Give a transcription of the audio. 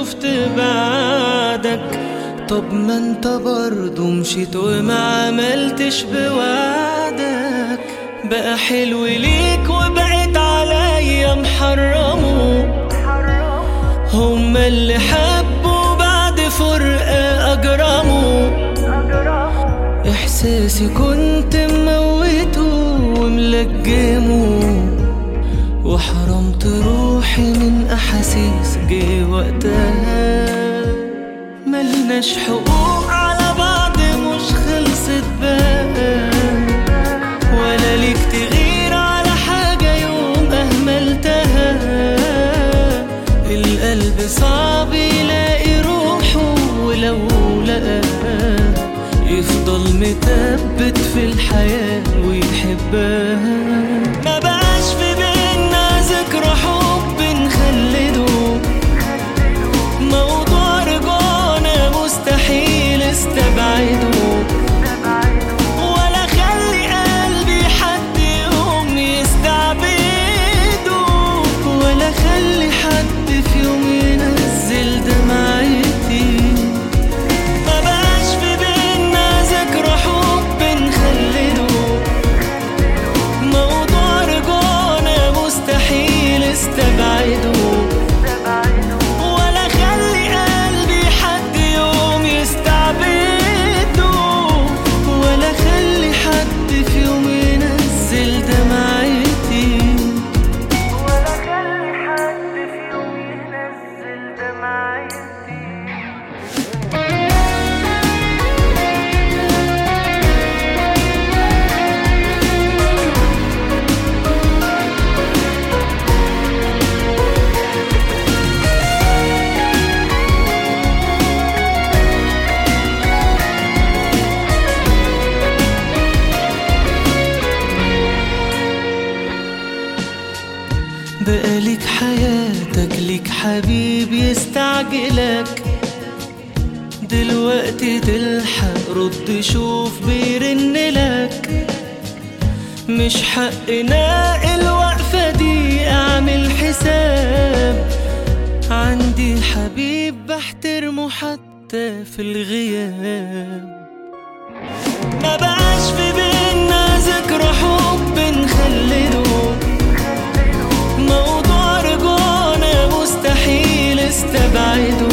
شفت بعدك طب ما انت برضو مشيت وما عملتش بوعدك بقى حلو ليك وبقيت عليا محرمه هما اللي حبوا بعد فرقة أجرموا إحساسي كنت مموته وملجمه وحرمت روحي من أحاسيس جه وقتها ملناش حقوق على بعض مش خلصت بقى ولا ليك تغير على حاجة يوم أهملتها القلب صعب يلاقي روحه ولو لقاها يفضل متبت في الحياة ويحبها ما بقاش في بينا ذكرى حب نخلده موضوع رجعنا مستحيل استبعده ولا خلي قلبي حد يوم يستعبده ولا خلي حد في يوم ينزل دمعتي ما بقاش في بينا ذكرى حب نخلده موضوع رجعنا مستحيل استبعده ولا خلي قلبي حد يوم يستعبده ولا خلي حد في يوم ينزل دمعتي ولا خلي حد في يوم ينزل دمعتي بقالك حياتك ليك حبيب يستعجلك دلوقتي تلحق رد شوف بيرن لك مش حقنا الوقفة دي اعمل حساب عندي حبيب بحترمه حتى في الغياب ما بقاش في بينا ذكرى حب نخلده موضوع رجعنا مستحيل استبعده